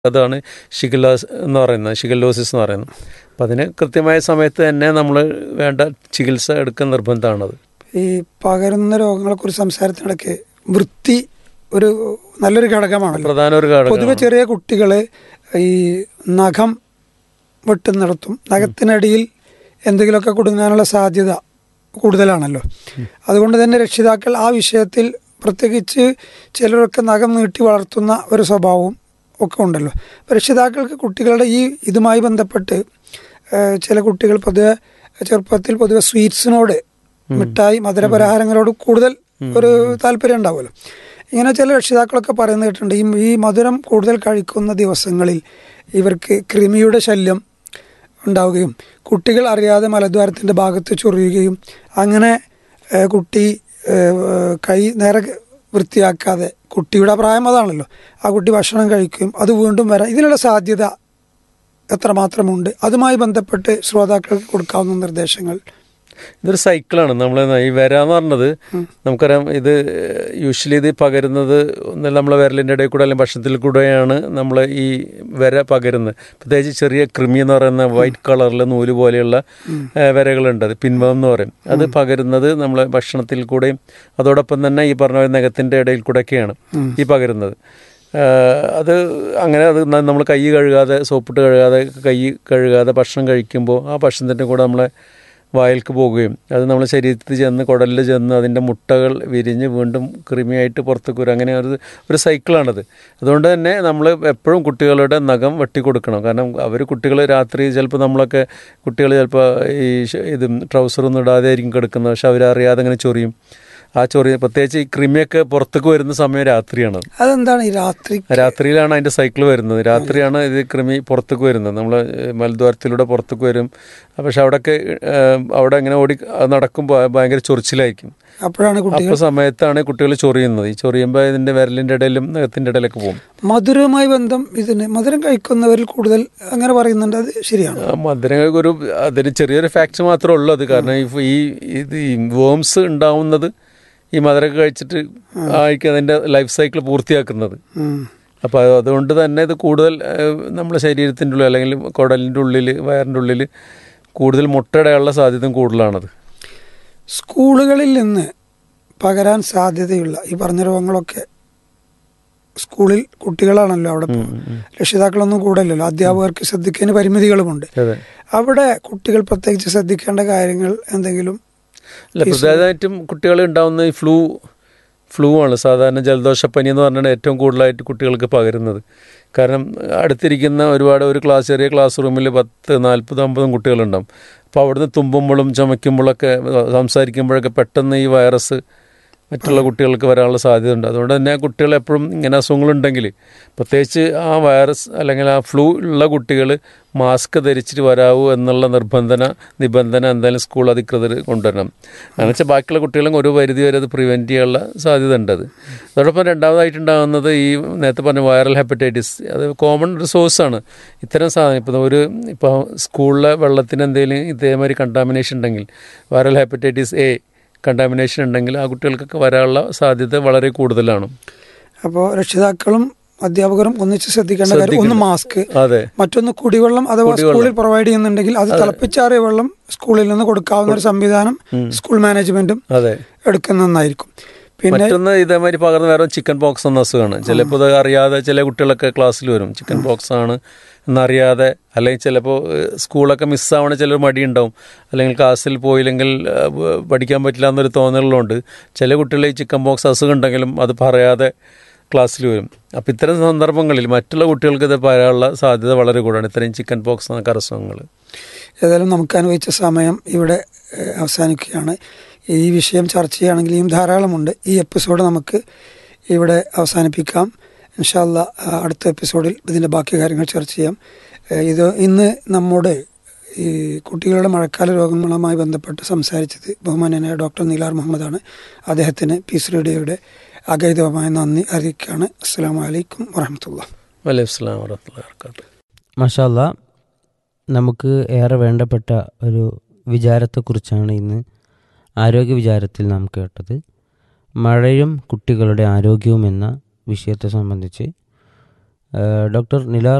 അതാണ് ഷിഗല്ലാസ് എന്ന് പറയുന്നത് ഷിഗല്ലോസിസ് എന്ന് പറയുന്നത് അപ്പം അതിന് കൃത്യമായ സമയത്ത് തന്നെ നമ്മൾ വേണ്ട ചികിത്സ എടുക്കാൻ നിർബന്ധമാണത് ഈ പകരുന്ന രോഗങ്ങളെക്കുറിച്ച് സംസാരത്തിനിടയ്ക്ക് വൃത്തി ഒരു നല്ലൊരു ഘടകമാണല്ലോ പ്രധാന ഒരു പൊതുവെ ഘടകം ചെറിയ കുട്ടികൾ ഈ നഖം വെട്ടുന്നിടത്തും നഖത്തിനടിയിൽ എന്തെങ്കിലുമൊക്കെ കുടുങ്ങാനുള്ള സാധ്യത കൂടുതലാണല്ലോ അതുകൊണ്ട് തന്നെ രക്ഷിതാക്കൾ ആ വിഷയത്തിൽ പ്രത്യേകിച്ച് ചിലരൊക്കെ നഖം നീട്ടി വളർത്തുന്ന ഒരു സ്വഭാവവും ഒക്കെ ഉണ്ടല്ലോ അപ്പോൾ രക്ഷിതാക്കൾക്ക് കുട്ടികളുടെ ഈ ഇതുമായി ബന്ധപ്പെട്ട് ഏഹ്, ചില കുട്ടികൾ പൊതുവെ ചെറുപ്പത്തിൽ പൊതുവെ സ്വീറ്റ്സിനോട് മിഠായി മധുരപലഹാരങ്ങളോട് കൂടുതൽ ഒരു താല്പര്യം ഉണ്ടാവുമല്ലോ ഇങ്ങനെ ചില രക്ഷിതാക്കളൊക്കെ പറയുന്നത് കേട്ടിട്ടുണ്ട് ഈ ഈ മധുരം കൂടുതൽ കഴിക്കുന്ന ദിവസങ്ങളിൽ ഇവർക്ക് കൃമിയുടെ ശല്യം ഉണ്ടാവുകയും കുട്ടികൾ അറിയാതെ മലദ്വാരത്തിൻ്റെ ഭാഗത്ത് ചൊറിയുകയും അങ്ങനെ ഏഹ്, കുട്ടി ഏഹ്, കൈ നേരെ വൃത്തിയാക്കാതെ കുട്ടിയുടെ പ്രായം അതാണല്ലോ ആ കുട്ടി ഭക്ഷണം കഴിക്കുകയും അത് വീണ്ടും വരാം ഇതിനുള്ള സാധ്യത എത്രമാത്രമുണ്ട് അതുമായി ബന്ധപ്പെട്ട് ശ്രോതാക്കൾക്ക് കൊടുക്കാവുന്ന നിർദ്ദേശങ്ങൾ ഇതൊരു സൈക്കിളാണ് നമ്മൾ ഈ വര എന്ന് പറഞ്ഞത് നമുക്കറിയാം ഇത് യൂഷ്വലി ഇത് പകരുന്നത് ഒന്നല്ല നമ്മളെ വിരലിൻ്റെ ഇടയിൽ കൂടെ അല്ലെങ്കിൽ ഭക്ഷണത്തിൽ കൂടെയാണ് നമ്മൾ ഈ വര പകരുന്നത് പ്രത്യേകിച്ച് ചെറിയ കൃമി എന്ന് പറയുന്ന വൈറ്റ് കളറിലെ നൂല് പോലെയുള്ള ഏഹ്, വരകളുണ്ട് അത് പിൻവം എന്ന് പറയും അത് പകരുന്നത് നമ്മളെ ഭക്ഷണത്തിൽ കൂടെയും അതോടൊപ്പം തന്നെ ഈ പറഞ്ഞ നഖത്തിൻ്റെ ഇടയിൽ കൂടെയൊക്കെയാണ് ഈ പകരുന്നത് ഏഹ്, അത് അങ്ങനെ അത് നമ്മൾ കൈ കഴുകാതെ സോപ്പിട്ട് കഴുകാതെ കൈ കഴുകാതെ ഭക്ഷണം കഴിക്കുമ്പോൾ ആ ഭക്ഷണത്തിൻ്റെ കൂടെ നമ്മളെ വായിൽക്ക് പോകുകയും അത് നമ്മുടെ ശരീരത്തിൽ ചെന്ന് കുടലിൽ ചെന്ന് അതിൻ്റെ മുട്ടകൾ വിരിഞ്ഞ് വീണ്ടും കൃമിയായിട്ട് പുറത്തേക്ക് വരും അങ്ങനെ ഒരു ഒരു സൈക്കിളാണത് അതുകൊണ്ട് തന്നെ നമ്മൾ എപ്പോഴും കുട്ടികളുടെ നഖം വെട്ടി കൊടുക്കണം കാരണം അവർ കുട്ടികൾ രാത്രി ചിലപ്പോൾ നമ്മളൊക്കെ കുട്ടികൾ ചിലപ്പോൾ ഈ ഷ- ഇത് ട്രൗസറൊന്നും ഇടാതെ ആയിരിക്കും കിടക്കുന്നത് പക്ഷെ അവരറിയാതെ അങ്ങനെ ചൊറിയും ആ ചൊറി പ്രത്യേകിച്ച് ഈ കൃമിയൊക്കെ പുറത്തേക്ക് വരുന്ന സമയം രാത്രിയാണ് അതെന്താണ് ഈ രാത്രി രാത്രിയിലാണ് അതിൻ്റെ സൈക്കിൾ വരുന്നത് രാത്രിയാണ് ഇത് കൃമി പുറത്തേക്ക് വരുന്നത് നമ്മൾ മലദ്വാരത്തിലൂടെ പുറത്തേക്ക് വരും പക്ഷെ അവിടെയൊക്കെ ഏഹ്, അവിടെ ഇങ്ങനെ ഓടി അത് നടക്കുമ്പോൾ ഭയങ്കര ചൊറിച്ചിലായിരിക്കും അപ്പോഴാണ് കുട്ടികൾ അപ്പോൾ സമയത്താണ് കുട്ടികൾ ചൊറിയുന്നത് ഈ ചൊറിയുമ്പോൾ ഇതിൻ്റെ വിരലിൻ്റെ ഇടയിലും നഖത്തിൻ്റെ ഇടയിലൊക്കെ പോകും മധുരവുമായി ബന്ധം ഇതിന് മധുരം കഴിക്കുന്നവരിൽ കൂടുതൽ അങ്ങനെ പറയുന്നുണ്ട് അത് ശരിയാണ് ആ മധുരം ഒരു അതിന് ചെറിയൊരു ഫാക്ട് മാത്രമേ ഉള്ളൂ അത് കാരണം ഈ ഈ ഇത് ഈ വേംസ് ഉണ്ടാവുന്നത് ഈ മധുരമൊക്കെ കഴിച്ചിട്ട് ആയിരിക്കും അതിൻ്റെ ലൈഫ് സൈക്കിൾ പൂർത്തിയാക്കുന്നത് ഉം. അപ്പോൾ അത് അതുകൊണ്ട് തന്നെ ഇത് കൂടുതൽ ഏഹ്, നമ്മുടെ ശരീരത്തിൻ്റെ ഉള്ളിൽ അല്ലെങ്കിൽ കുടലിൻ്റെ ഉള്ളിൽ വയറിൻ്റെ ഉള്ളിൽ കൂടുതൽ മുട്ടയിടാനുള്ള സാധ്യതയും കൂടുതലാണത് സ്കൂളുകളിൽ നിന്ന് പകരാൻ സാധ്യതയുള്ള ഈ പറഞ്ഞ രോഗങ്ങളൊക്കെ സ്കൂളിൽ കുട്ടികളാണല്ലോ അവിടെ ഇപ്പോ. രക്ഷിതാക്കളൊന്നും കൂടല്ലല്ലോ അധ്യാപകർക്ക് ശ്രദ്ധിക്കുന്നതിന് പരിമിതികളുമുണ്ട് അതെ അവിടെ കുട്ടികൾ പ്രത്യേകിച്ച് ശ്രദ്ധിക്കേണ്ട കാര്യങ്ങൾ എന്തെങ്കിലും അല്ല പ്രധാനമായിട്ടും കുട്ടികൾ ഉണ്ടാവുന്ന ഈ ഫ്ലൂ ഫ്ലൂ ആണ് സാധാരണ ജലദോഷപ്പനി എന്ന് പറഞ്ഞാൽ ഏറ്റവും കൂടുതലായിട്ട് കുട്ടികൾക്ക് പകരുന്നത് കാരണം അടുത്തിരിക്കുന്ന ഒരുപാട് ഒരു ക്ലാസ് ചെറിയ ക്ലാസ് റൂമിൽ പത്ത് നാൽപ്പത് അമ്പതും കുട്ടികളുണ്ടാവും അപ്പോൾ അവിടുന്ന് തുമ്പുമ്പോഴും ചുമയ്ക്കുമ്പോഴൊക്കെ സംസാരിക്കുമ്പോഴൊക്കെ പെട്ടെന്ന് ഈ വൈറസ് മറ്റുള്ള കുട്ടികൾക്ക് വരാനുള്ള സാധ്യതയുണ്ട് അതുകൊണ്ട് തന്നെ കുട്ടികൾ എപ്പോഴും ഇങ്ങനെ അസുഖങ്ങളുണ്ടെങ്കിൽ പ്രത്യേകിച്ച് ആ വൈറസ് അല്ലെങ്കിൽ ആ ഫ്ലൂ ഉള്ള കുട്ടികൾ മാസ്ക് ധരിച്ചിട്ട് വരാവൂ എന്നുള്ള നിർബന്ധന നിബന്ധന എന്തായാലും സ്കൂൾ അധികൃതർ കൊണ്ടുവരണം എന്ന് വെച്ചാൽ ബാക്കിയുള്ള കുട്ടികളും ഒരു പരിധി വരെ അത് പ്രിവെൻറ്റ് ചെയ്യാനുള്ള സാധ്യത ഉണ്ട് അത് അതോടൊപ്പം രണ്ടാമതായിട്ടുണ്ടാകുന്നത് ഈ നേരത്തെ പറഞ്ഞ വൈറൽ ഹെപ്പറ്റൈറ്റിസ് അത് കോമൺ ഒരു സോഴ്സാണ് ഇത്തരം സാധനം ഇപ്പോൾ ഒരു ഇപ്പോൾ സ്കൂളിലെ വെള്ളത്തിന് എന്തെങ്കിലും ഇതേമാതിരി കണ്ടാമിനേഷൻ ഉണ്ടെങ്കിൽ വൈറൽ ഹെപ്പറ്റൈറ്റിസ് എ കണ്ടാമിനേഷൻ ഉണ്ടെങ്കിൽ ആ കുട്ടികൾക്കൊക്കെ വരാനുള്ള സാധ്യത വളരെ കൂടുതലാണ് അപ്പോൾ രക്ഷിതാക്കളും അധ്യാപകരും ഒന്നിച്ച് ശ്രദ്ധിക്കേണ്ട കാര്യം ഒന്ന് മാസ്ക് അതെ മറ്റൊന്ന് കുടിവെള്ളം അഥവാ സ്കൂളിൽ പ്രൊവൈഡ് ചെയ്യുന്നുണ്ടെങ്കിൽ അത് തിളപ്പിച്ചാറിയ വെള്ളം സ്കൂളിൽ നിന്ന് കൊടുക്കാവുന്ന ഒരു സംവിധാനം സ്കൂൾ മാനേജ്മെന്റും അതെ എടുക്കുന്നതായിരിക്കും പിന്നെ മറ്റൊന്ന് ഇതേമാതിരി പകർന്ന് വേറെ ചിക്കൻ പോക്സ് എന്ന അസുഖമാണ് ചിലപ്പോൾ ഇത് അറിയാതെ ചില കുട്ടികളൊക്കെ ക്ലാസ്സിൽ വരും ചിക്കൻ പോക്സ് ആണ് എന്നറിയാതെ അല്ലെങ്കിൽ ചിലപ്പോൾ ഏഹ്, സ്കൂളൊക്കെ മിസ്സാവണ ചിലർ മടിയുണ്ടാവും അല്ലെങ്കിൽ ക്ലാസ്സിൽ പോയില്ലെങ്കിൽ ഏഹ്, വ- പഠിക്കാൻ പറ്റില്ല എന്നൊരു തോന്നലുള്ളതുകൊണ്ട് ചില കുട്ടികൾ ഈ ചിക്കൻ പോക്സ് അസുഖം ഉണ്ടെങ്കിലും അത് പറയാതെ ക്ലാസ്സിൽ വരും അപ്പോൾ ഇത്തരം സന്ദർഭങ്ങളിൽ മറ്റുള്ള കുട്ടികൾക്ക് ഇത് പറയാനുള്ള സാധ്യത വളരെ കൂടുതലാണ് ഇത്രയും ചിക്കൻ പോക്സ് എന്നൊക്കെ അസുഖങ്ങൾ ഏതായാലും നമുക്ക് അനുവദിച്ച സമയം ഇവിടെ ഏഹ്, അവസാനിക്കുകയാണ് ഈ വിഷയം ചർച്ച ചെയ്യുകയാണെങ്കിൽ ഇനിയും ധാരാളമുണ്ട് ഈ എപ്പിസോഡ് നമുക്ക് ഇവിടെ അവസാനിപ്പിക്കാം ഇൻഷാല്ല അടുത്ത എപ്പിസോഡിൽ ഇതിൻ്റെ ബാക്കി കാര്യങ്ങൾ ചർച്ച ചെയ്യാം ഏഹ്, ഇത് ഇന്ന് നമ്മുടെ ഈ കുട്ടികളുടെ മഴക്കാല രോഗങ്ങളുമായി ബന്ധപ്പെട്ട് സംസാരിച്ചത് ബഹുമാന്യനായ ഡോക്ടർ നീലാർ മുഹമ്മദാണ് അദ്ദേഹത്തിന് പീസ് റേഡിയോയുടെ അഗൈതവമായ നന്ദി അറിയിക്കുകയാണ് അസ്സാം വലൈക്കും വറഹമത്തുള്ള വലൈഹി സ്ലാം വർഹമത്തുള്ള വർക്കാത്തു മഷാല്ല നമുക്ക് ഏറെ വേണ്ടപ്പെട്ട ഒരു വിചാരത്തെക്കുറിച്ചാണ് ഇന്ന് ആരോഗ്യ വിചാരത്തിൽ നാം കേട്ടത് മഴയും കുട്ടികളുടെ ആരോഗ്യവും എന്ന വിഷയത്തെ സംബന്ധിച്ച് ഏഹ് ഡോക്ടർ നിലാർ